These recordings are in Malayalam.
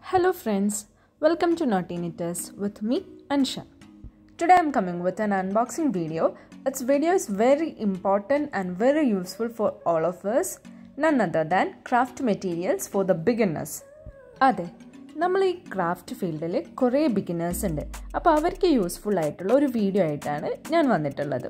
Hello, friends. Welcome to Naughty Knitters with me, Ansha. Today I'm coming with an unboxing video. This video is very important and very useful for all of us, none other than craft materials for the beginners. അതെ നമ്മൾ ഈ ക്രാഫ്റ്റ് ഫീൽഡിൽ കുറേ ബിഗിനേഴ്സ് ഉണ്ട് അപ്പോൾ അവർക്ക് യൂസ്ഫുൾ ആയിട്ടുള്ള ഒരു വീഡിയോ ആയിട്ടാണ് ഞാൻ വന്നിട്ടുള്ളത്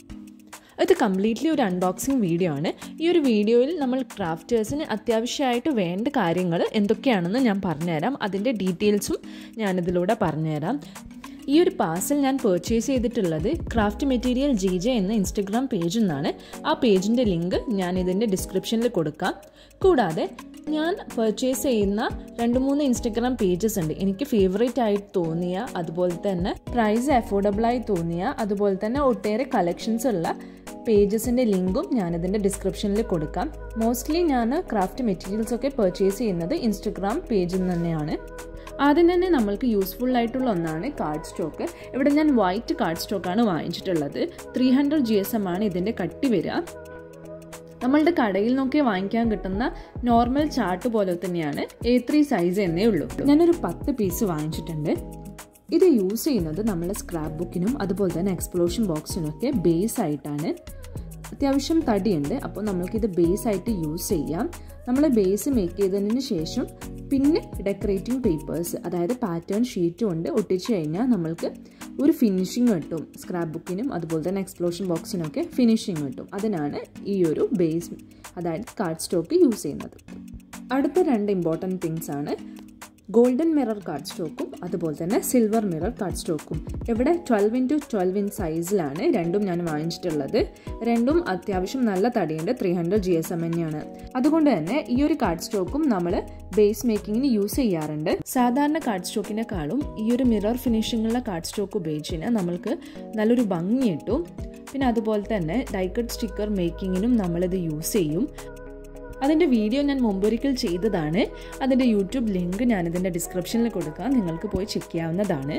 ഇത് കംപ്ലീറ്റ്ലി ഒരു അൺബോക്സിങ് വീഡിയോ ആണ് ഈ ഒരു വീഡിയോയിൽ നമ്മൾ ക്രാഫ്റ്റേഴ്സിന് അത്യാവശ്യമായിട്ട് വേണ്ട കാര്യങ്ങൾ എന്തൊക്കെയാണെന്ന് ഞാൻ പറഞ്ഞുതരാം അതിൻ്റെ ഡീറ്റെയിൽസും ഞാനിതിലൂടെ പറഞ്ഞുതരാം ഈ ഒരു പാർസൽ ഞാൻ പർച്ചേസ് ചെയ്തിട്ടുള്ളത് ക്രാഫ്റ്റ് മെറ്റീരിയൽ ജി ജെ എന്ന ഇൻസ്റ്റഗ്രാം പേജിൽ നിന്നാണ് ആ പേജിൻ്റെ ലിങ്ക് ഞാൻ ഇതിൻ്റെ ഡിസ്ക്രിപ്ഷനിൽ കൊടുക്കാം കൂടാതെ ഞാൻ പർച്ചേസ് ചെയ്യുന്ന രണ്ട് മൂന്ന് ഇൻസ്റ്റഗ്രാം പേജസ് ഉണ്ട് എനിക്ക് ഫേവറേറ്റ് ആയി തോന്നിയ അതുപോലെ തന്നെ പ്രൈസ് അഫോർഡബിളായി തോന്നിയ അതുപോലെ തന്നെ ഒട്ടേറെ കളക്ഷൻസ് ഉള്ള പേജസിൻ്റെ ലിങ്കും ഞാനിതിൻ്റെ ഡിസ്ക്രിപ്ഷനിൽ കൊടുക്കാം മോസ്റ്റ്ലി ഞാൻ ക്രാഫ്റ്റ് മെറ്റീരിയൽസ് ഒക്കെ പർച്ചേസ് ചെയ്യുന്നത് ഇൻസ്റ്റഗ്രാം പേജിൽ നിന്ന് തന്നെയാണ് ആദ്യം തന്നെ നമ്മൾക്ക് യൂസ്ഫുൾ ആയിട്ടുള്ള ഒന്നാണ് കാർഡ് സ്റ്റോക്ക് ഇവിടെ ഞാൻ വൈറ്റ് കാർഡ് സ്റ്റോക്കാണ് വാങ്ങിച്ചിട്ടുള്ളത് three hundred G S M ആണ് ഇതിൻ്റെ കട്ടി വരിക നമ്മളുടെ കടയിൽ നോക്കി വാങ്ങിക്കാൻ കിട്ടുന്ന നോർമൽ ചാർട്ട് പോലെ തന്നെയാണ് എ ത്രീ സൈസ് എന്നേ ഉള്ളൂ ഞാനൊരു പത്ത് പീസ് വാങ്ങിച്ചിട്ടുണ്ട് ഇത് യൂസ് ചെയ്യുന്നത് നമ്മളെ സ്ക്രാപ്പ് ബുക്കിനും അതുപോലെ തന്നെ എക്സ്പ്ലോഷൻ ബോക്സിനൊക്കെ ബേസ് ആയിട്ടാണ് അത്യാവശ്യം തടിയുണ്ട് അപ്പോൾ നമ്മൾക്കിത് ബേസ് ആയിട്ട് യൂസ് ചെയ്യാം നമ്മൾ ബേസ് മേക്ക് ചെയ്തതിന് ശേഷം പിന്നെ ഡെക്കറേറ്റിംഗ് പേപ്പേഴ്സ് അതായത് പാറ്റേൺ ഷീറ്റ് കൊണ്ട് ഒട്ടിച്ചു കഴിഞ്ഞാൽ നമ്മൾക്ക് ഒരു ഫിനിഷിങ് കിട്ടും സ്ക്രാപ്പ് ബുക്കിനും അതുപോലെ തന്നെ എക്സ്പ്ലോഷൻ ബോക്സിനൊക്കെ ഫിനിഷിങ് കിട്ടും അതിനാണ് ഈ ഒരു ബേസ് അതായത് കാർഡ് സ്റ്റോക്ക് യൂസ് ചെയ്യുന്നത് അടുത്ത രണ്ട് ഇമ്പോർട്ടൻറ്റ് തിങ്സ് ആണ് ഗോൾഡൻ മിറർ കാർഡ് സ്റ്റോക്കും അതുപോലെ തന്നെ സിൽവർ മിറർ കാർഡ് സ്റ്റോക്കും ഇവിടെ ട്വൽവ് ഇൻറ്റു ട്വൽവ് ഇൻ സൈസിലാണ് രണ്ടും ഞാൻ വാങ്ങിച്ചിട്ടുള്ളത് രണ്ടും അത്യാവശ്യം നല്ല തടിയുണ്ട് three hundred G S M തന്നെയാണ് അതുകൊണ്ട് തന്നെ ഈ ഒരു കാർഡ് സ്റ്റോക്കും നമ്മൾ ബേസ് മേക്കിങ്ങിന് യൂസ് ചെയ്യാറുണ്ട് സാധാരണ കാർഡ് സ്റ്റോക്കിനെക്കാളും ഈ ഒരു മിറർ ഫിനിഷിങ്ങുള്ള കാർഡ് സ്റ്റോക്ക് ഉപയോഗിച്ചിന് നമ്മൾക്ക് നല്ലൊരു ഭംഗി കിട്ടും പിന്നെ അതുപോലെ തന്നെ ഡൈക്കട്ട് സ്റ്റിക്കർ മേക്കിങ്ങിനും നമ്മളിത് യൂസ് ചെയ്യും അതിൻ്റെ വീഡിയോ ഞാൻ മുമ്പൊരിക്കൽ ചെയ്തതാണ് അതിൻ്റെ യൂട്യൂബ് ലിങ്ക് ഞാനിതിൻ്റെ ഡിസ്ക്രിപ്ഷനിൽ കൊടുക്കാം നിങ്ങൾക്ക് പോയി ചെക്ക് ചെയ്യാവുന്നതാണ്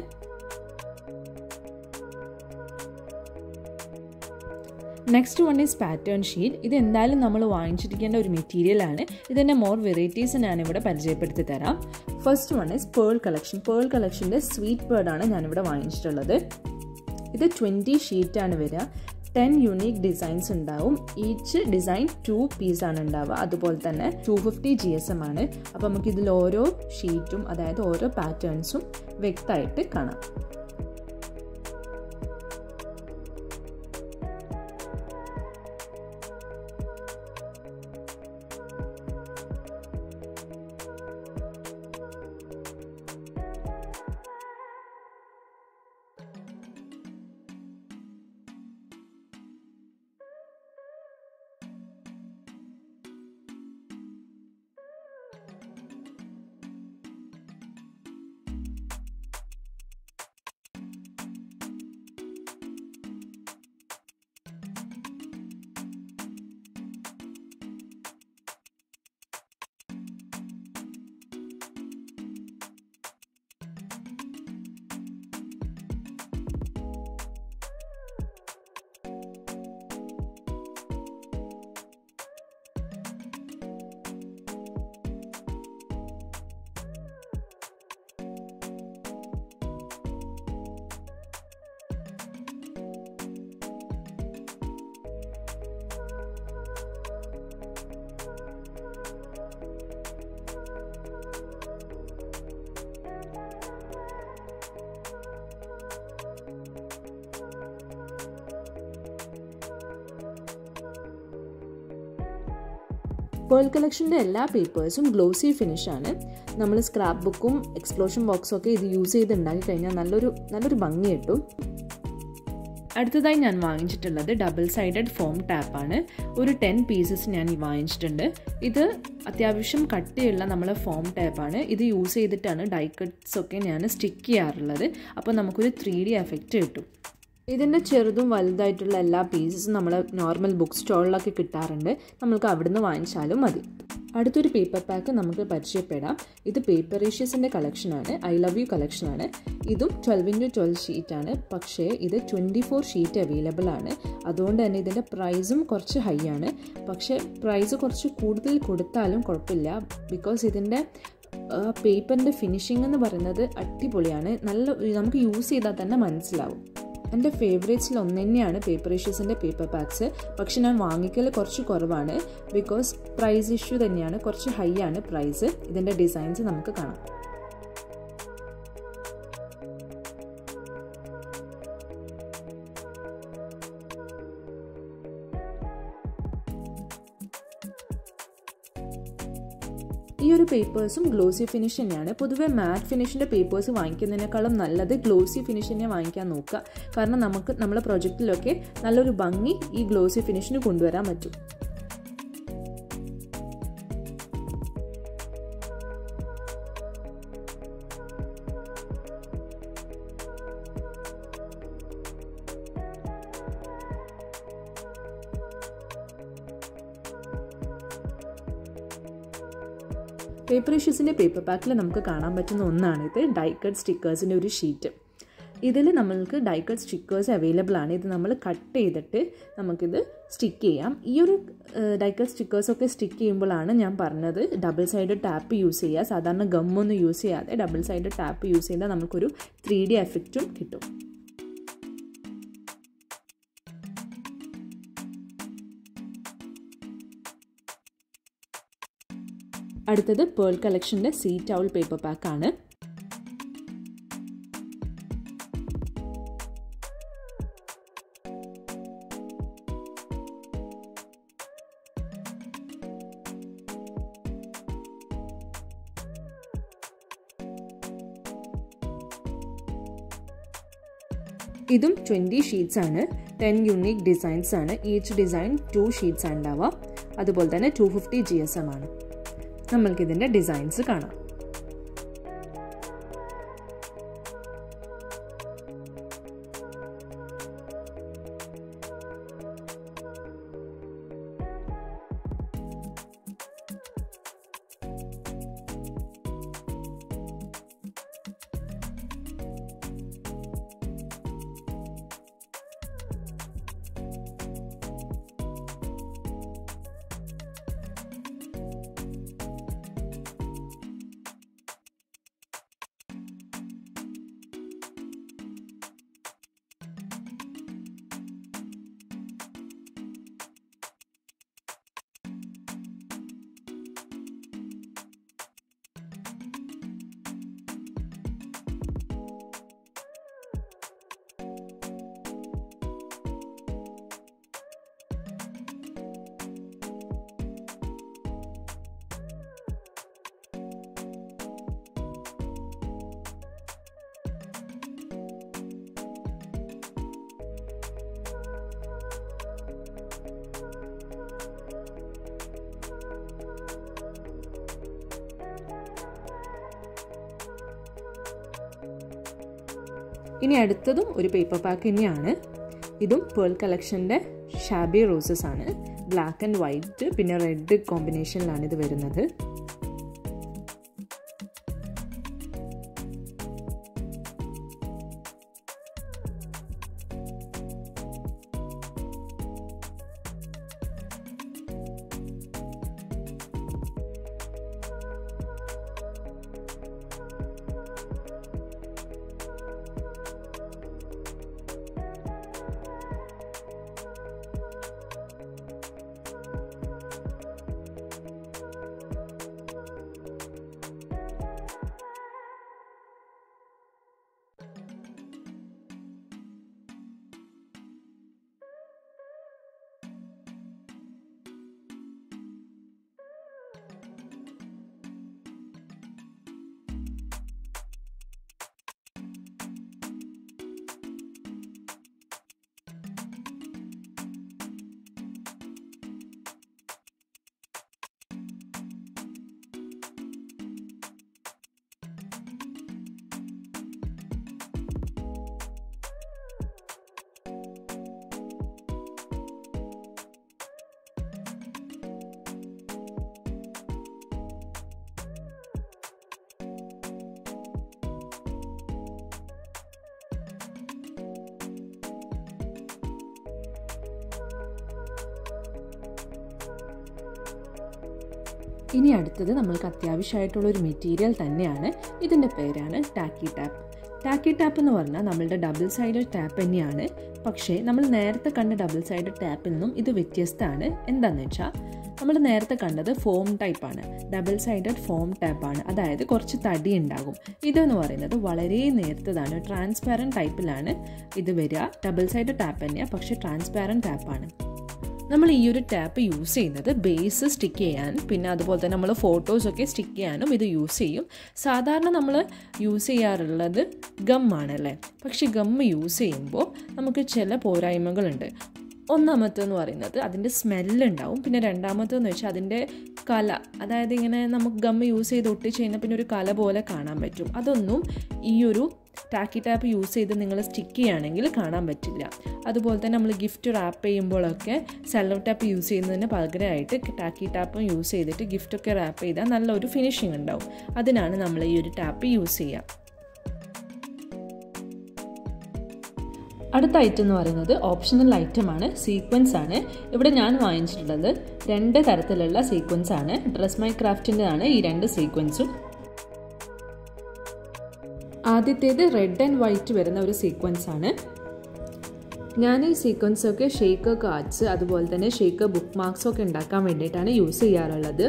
next one is pattern sheet ഇത് എന്തായാലും നമ്മൾ വാങ്ങിച്ചിരിക്കേണ്ട ഒരു മെറ്റീരിയലാണ് ഇതിൻ്റെ മോർ വെറൈറ്റീസ് ഞാനിവിടെ പരിചയപ്പെടുത്തി തരാം first one is pearl collection pearl കളക്ഷൻ്റെ സ്വീറ്റ് പേർഡാണ് ഞാനിവിടെ വാങ്ങിച്ചിട്ടുള്ളത് ഇത് ട്വൻറ്റി ഷീറ്റാണ് വരിക ടെൻ യുണീക്ക് ഡിസൈൻസ് ഉണ്ടാവും ഈച്ച് ഡിസൈൻ ടു പീസാണ് ഉണ്ടാവുക അതുപോലെ തന്നെ two fifty G S M ആണ് അപ്പോൾ നമുക്ക് ഇതിൽ ഓരോ ഷീറ്റും അതായത് ഓരോ പാറ്റേൺസും വ്യക്തമായിട്ട് കാണാം പേൾ കളക്ഷൻ്റെ എല്ലാ പേപ്പേഴ്സും ഗ്ലോസി ഫിനിഷാണ് നമ്മൾ സ്ക്രാപ്പ് ബുക്കും എക്സ്പ്ലോഷൻ ബോക്സും ഒക്കെ ഇത് യൂസ് ചെയ്ത് ഉണ്ടാക്കി കഴിഞ്ഞാൽ നല്ലൊരു നല്ലൊരു ഭംഗി കിട്ടും അടുത്തതായി ഞാൻ വാങ്ങിച്ചിട്ടുള്ളത് ഡബിൾ സൈഡഡ് ഫോം ടാപ്പാണ് ഒരു ടെൻ പീസസ് ഞാൻ വാങ്ങിച്ചിട്ടുണ്ട് ഇത് അത്യാവശ്യം കട്ടിയുള്ള നമ്മളെ ഫോം ടാപ്പാണ് ഇത് യൂസ് ചെയ്തിട്ടാണ് ഡൈ കട്ട്സ് ഒക്കെ ഞാൻ സ്റ്റിക്ക് ചെയ്യാറുള്ളത് അപ്പോൾ നമുക്കൊരു ത്രീ ഡി എഫക്റ്റ് കിട്ടും ഇതിൻ്റെ ചെറുതും വലുതായിട്ടുള്ള എല്ലാ പീസസും നമ്മൾ നോർമൽ ബുക്ക് സ്റ്റോളിലൊക്കെ കിട്ടാറുണ്ട് നമുക്ക് അവിടുന്ന് വാങ്ങിച്ചാലും മതി അടുത്തൊരു പേപ്പർ പാക്ക് നമുക്ക് പരിചയപ്പെടാം ഇത് പേപ്പർ ഏഷ്യസിൻ്റെ കളക്ഷനാണ് ഐ ലവ് യു കളക്ഷനാണ് ഇതും ട്വൽവ് ഇൻറ്റു ട്വൽവ് ഷീറ്റാണ് പക്ഷേ ഇത് ട്വൻറ്റി ഫോർ ഷീറ്റ് അവൈലബിൾ ആണ് അതുകൊണ്ട് തന്നെ ഇതിൻ്റെ പ്രൈസും കുറച്ച് ഹൈ ആണ് പക്ഷേ പ്രൈസ് കുറച്ച് കൂടുതൽ കൊടുത്താലും കുഴപ്പമില്ല ബിക്കോസ് ഇതിൻ്റെ പേപ്പറിൻ്റെ ഫിനിഷിംഗ് എന്ന് പറയുന്നത് അടിപൊളിയാണ് നല്ല നമുക്ക് യൂസ് ചെയ്താൽ തന്നെ മനസ്സിലാവും എൻ്റെ ഫേവറേറ്റ്സിൽ ഒന്ന് തന്നെയാണ് പേപ്പർ ഇഷ്യൂസിൻ്റെ പേപ്പർ പാക്സ് പക്ഷെ ഞാൻ വാങ്ങിക്കൽ കുറച്ച് കുറവാണ് ബിക്കോസ് പ്രൈസ് ഇഷ്യൂ തന്നെയാണ് കുറച്ച് ഹൈ ആണ് പ്രൈസ് ഇതിൻ്റെ ഡിസൈൻസ് നമുക്ക് കാണാം ഈ ഒരു പേപ്പേഴ്സും ഗ്ലോസി ഫിനിഷ് തന്നെയാണ് പൊതുവെ മാറ്റ് ഫിനിഷിൻ്റെ പേപ്പേഴ്സ് വാങ്ങിക്കുന്നതിനേക്കാളും നല്ലത് ഗ്ലോസി ഫിനിഷ് തന്നെ വാങ്ങിക്കാൻ നോക്കുക കാരണം നമുക്ക് നമ്മളെ പ്രൊജക്റ്റിലൊക്കെ നല്ലൊരു ഭംഗി ഈ ഗ്ലോസി ഫിനിഷിന് കൊണ്ടുവരാൻ പറ്റും പേപ്പർ ഇഷ്യൂസിൻ്റെ പേപ്പർ പാക്കിൽ നമുക്ക് കാണാൻ പറ്റുന്ന ഒന്നാണ് ഇത് ഡൈക്കട്ട് സ്റ്റിക്കേഴ്സിൻ്റെ ഒരു ഷീറ്റ് ഇതിൽ നമ്മൾക്ക് ഡൈക്കട്ട് സ്റ്റിക്കേഴ്സ് അവൈലബിൾ ആണ് ഇത് നമ്മൾ കട്ട് ചെയ്തിട്ട് നമുക്കിത് സ്റ്റിക്ക് ചെയ്യാം ഈ ഒരു ഡൈക്കട്ട് സ്റ്റിക്കേഴ്സൊക്കെ സ്റ്റിക്ക് ചെയ്യുമ്പോഴാണ് ഞാൻ പറഞ്ഞത് ഡബിൾ സൈഡ് ടാപ്പ് യൂസ് ചെയ്യുക സാധാരണ ഗമ്മൊന്നും യൂസ് ചെയ്യാതെ ഡബിൾ സൈഡ് ടാപ്പ് യൂസ് ചെയ്താൽ നമുക്കൊരു ത്രീ ഡി എഫക്റ്റും കിട്ടും അടുത്തത് പേൾ കളക്ഷൻ്റെ സീ ടൗൾ പേപ്പർ പാക്കാണ് ഇതും ട്വൻറ്റി ഷീറ്റ്സ് ആണ് ടെൻ യുണീക്ക് ഡിസൈൻസ് ആണ് ഈച്ച് ഡിസൈൻ ടു ഷീറ്റ്സ് ആണ് ഉണ്ടാവുക അതുപോലെ തന്നെ two fifty G S M ആണ് നമ്മൾക്കിതിൻ്റെ ഡിസൈൻസ് കാണാം ഇനി അടുത്തതും ഒരു പേപ്പർ പാക്ക് തന്നെയാണ് ഇതും പേൾ കളക്ഷൻ്റെ ഷാബി റോസസ് ആണ് ബ്ലാക്ക് ആൻഡ് വൈറ്റ് പിന്നെ റെഡ് കോമ്പിനേഷനിലാണ് ഇത് വരുന്നത് ഇനി അടുത്തത് നമ്മൾക്ക് അത്യാവശ്യമായിട്ടുള്ള ഒരു മെറ്റീരിയൽ തന്നെയാണ് ഇതിൻ്റെ പേരാണ് ടാക്കി ടാപ്പ് ടാക്കി ടാപ്പ് എന്ന് പറഞ്ഞാൽ നമ്മളുടെ ഡബിൾ സൈഡ് ടാപ്പ് തന്നെയാണ് പക്ഷേ നമ്മൾ നേരത്തെ കണ്ട ഡബിൾ സൈഡ് ടാപ്പിൽ നിന്നും ഇത് വ്യത്യസ്തമാണ് എന്താണെന്ന് വെച്ചാൽ നമ്മൾ നേരത്തെ കണ്ടത് ഫോം ടൈപ്പാണ് ഡബിൾ സൈഡഡ് ഫോം ടാപ്പാണ് അതായത് കുറച്ച് തടി ഉണ്ടാകും ഇതെന്ന് പറയുന്നത് വളരെ നേർത്തതാണ് ട്രാൻസ്പാരൻറ്റ് ടൈപ്പിലാണ് ഇത് വരിക ഡബിൾ സൈഡ് ടാപ്പ് തന്നെയാണ് പക്ഷേ ട്രാൻസ്പാരൻറ്റ് ടാപ്പാണ് നമ്മൾ ഈ ഒരു ടാപ്പ് യൂസ് ചെയ്യുന്നത് ബേസ് സ്റ്റിക്ക് ചെയ്യാൻ പിന്നെ അതുപോലെ തന്നെ നമ്മൾ ഫോട്ടോസൊക്കെ സ്റ്റിക്ക് ചെയ്യാനും ഇത് യൂസ് ചെയ്യും സാധാരണ നമ്മൾ യൂസ് ചെയ്യാറുള്ളത് ഗമ്മാണ് അല്ലേ പക്ഷെ ഗം യൂസ് ചെയ്യുമ്പോൾ നമുക്ക് ചില പോരായ്മകളുണ്ട് ഒന്നാമത്തെന്ന് പറയുന്നത് അതിൻ്റെ സ്മെല്ലുണ്ടാവും പിന്നെ രണ്ടാമത്തെന്ന് വെച്ചാൽ അതിൻ്റെ കല അതായത് ഇങ്ങനെ നമുക്ക് ഗം യൂസ് ചെയ്ത് ഒട്ടിച്ച് കഴിഞ്ഞാൽ പിന്നെ ഒരു കല പോലെ കാണാൻ പറ്റും അതൊന്നും ഈ ഒരു ടാക്കി ടാപ്പ് യൂസ് ചെയ്ത് നിങ്ങൾ സ്റ്റിക്ക് ചെയ്യുകയാണെങ്കിൽ കാണാൻ പറ്റില്ല അതുപോലെ തന്നെ നമ്മൾ ഗിഫ്റ്റ് റാപ്പ് ചെയ്യുമ്പോഴൊക്കെ സെല്ലോ ടാപ്പ് യൂസ് ചെയ്യുന്നതിന് പകരമായിട്ട് ടാക്കി ടാപ്പും യൂസ് ചെയ്തിട്ട് ഗിഫ്റ്റൊക്കെ റാപ്പ് ചെയ്താൽ നല്ലൊരു ഫിനിഷിംഗ് ഉണ്ടാവും അതിനാണ് നമ്മൾ ഈ ഒരു ടാപ്പ് യൂസ് ചെയ്യുക അടുത്ത ഐറ്റം എന്ന് പറയുന്നത് ഓപ്ഷണൽ ഐറ്റമാണ് സീക്വൻസ് ആണ് ഇവിടെ ഞാൻ വാങ്ങിച്ചിട്ടുള്ളത് രണ്ട് തരത്തിലുള്ള സീക്വൻസ് ആണ് ഡ്രസ് മൈ ക്രാഫ്റ്റിൻ്റെതാണ് ഈ രണ്ട് സീക്വൻസും ആദ്യത്തേത് റെഡ് ആൻഡ് വൈറ്റ് വരുന്ന ഒരു സീക്വൻസ് ആണ് ഞാൻ ഈ സീക്വൻസ് ഒക്കെ ഷേക്ക് കാർഡ്സ് അതുപോലെ തന്നെ ഷേക്ക് ബുക്ക് മാർക്സ് ഒക്കെ ഉണ്ടാക്കാൻ വേണ്ടിയിട്ടാണ് യൂസ് ചെയ്യാറുള്ളത്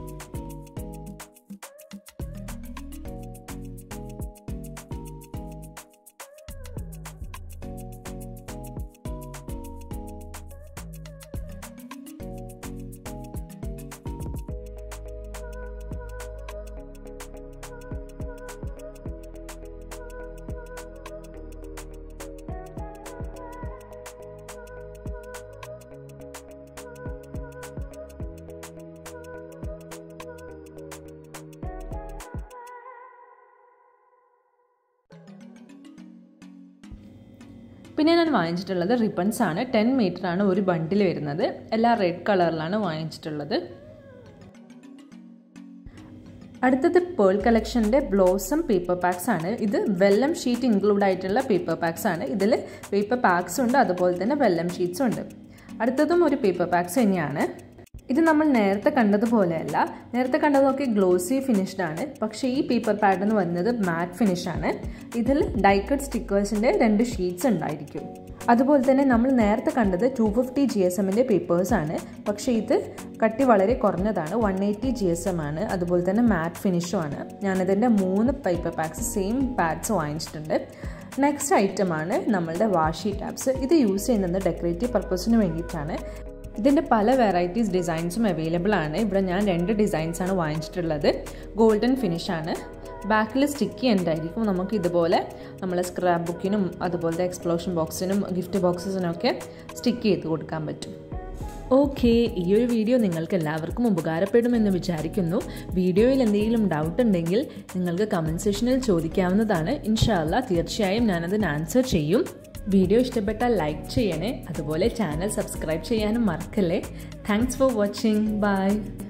പിന്നെ ഞാൻ വാങ്ങിച്ചിട്ടുള്ളത് റിബൺസ് ആണ് ടെൻ മീറ്റർ ആണ് ഒരു ബണ്ടിൽ വരുന്നത് എല്ലാം റെഡ് കളറിലാണ് വാങ്ങിച്ചിട്ടുള്ളത് അടുത്തത് പേൾ കളക്ഷൻ്റെ ബ്ലോസം പേപ്പർ പാക്സ് ആണ് ഇത് വെല്ലം ഷീറ്റ് ഇൻക്ലൂഡ് ആയിട്ടുള്ള പേപ്പർ പാക്സ് ആണ് ഇതിൽ പേപ്പർ പാക്സ് ഉണ്ട് അതുപോലെ തന്നെ വെല്ലം ഷീറ്റ്സും ഉണ്ട് അടുത്തതും ഒരു പേപ്പർ പാക്സ് തന്നെയാണ് ഇത് നമ്മൾ നേരത്തെ കണ്ടതുപോലെയല്ല നേരത്തെ കണ്ടതൊക്കെ ഗ്ലോസി ഫിനിഷ്ഡ് ആണ് പക്ഷേ ഈ പേപ്പർ പാഡ് എന്ന് പറയുന്നത് മാറ്റ് ഫിനിഷ് ആണ് ഇതിൽ ഡൈക്കഡ് സ്റ്റിക്കേഴ്സിൻ്റെ രണ്ട് ഷീറ്റ്സ് ഉണ്ടായിരിക്കും അതുപോലെ തന്നെ നമ്മൾ നേരത്തെ കണ്ടത് ടു ഫിഫ്റ്റി ജി എസ് എമ്മിൻ്റെ പേപ്പേഴ്സ് ആണ് പക്ഷേ ഇത് കട്ടി വളരെ കുറഞ്ഞതാണ് one eighty G S M ആണ് അതുപോലെ തന്നെ മാറ്റ് ഫിനിഷും ആണ് ഞാനിതിൻ്റെ മൂന്ന് പേപ്പർ പാക്സ് സെയിം പാഡ്സ് വാങ്ങിച്ചിട്ടുണ്ട് നെക്സ്റ്റ് ഐറ്റമാണ് നമ്മളുടെ വാഷി ടാപ്സ് ഇത് യൂസ് ചെയ്യുന്നത് ഡെക്കറേറ്റീവ് പർപ്പസിന് വേണ്ടിയിട്ടാണ് ഇതിൻ്റെ പല വെറൈറ്റീസ് ഡിസൈൻസും അവൈലബിൾ ആണ് ഇവിടെ ഞാൻ രണ്ട് ഡിസൈൻസ് ആണ് വാങ്ങിച്ചിട്ടുള്ളത് ഗോൾഡൻ ഫിനിഷ് ആണ് ബാക്കിൽ സ്റ്റിക്കി ഉണ്ടായിരിക്കും നമുക്ക് ഇതുപോലെ നമ്മൾ സ്ക്രാപ്പ് ബുക്കിനും അതുപോലെ എക്സ്പ്ലോഷൻ ബോക്സിനും ഗിഫ്റ്റ് ബോക്സസിനൊക്കെ സ്റ്റിക്ക് ചെയ്ത് കൊടുക്കാൻ പറ്റും ഓക്കെ ഈ ഒരു വീഡിയോ നിങ്ങൾക്ക് എല്ലാവർക്കും ഉപകാരപ്പെടുമെന്ന് വിചാരിക്കുന്നു വീഡിയോയിൽ എന്തെങ്കിലും ഡൗട്ട് ഉണ്ടെങ്കിൽ നിങ്ങൾക്ക് കമൻറ്റ് സെക്ഷനിൽ ചോദിക്കാവുന്നതാണ് ഇൻഷാല്ല തീർച്ചയായും ഞാനതിന് ആൻസർ ചെയ്യും വീഡിയോ ഇഷ്ടപ്പെട്ടാൽ ലൈക്ക് ചെയ്യണേ അതുപോലെ ചാനൽ സബ്സ്ക്രൈബ് ചെയ്യാനും മറക്കല്ലേ താങ്ക്സ് ഫോർ വാച്ചിങ് ബൈ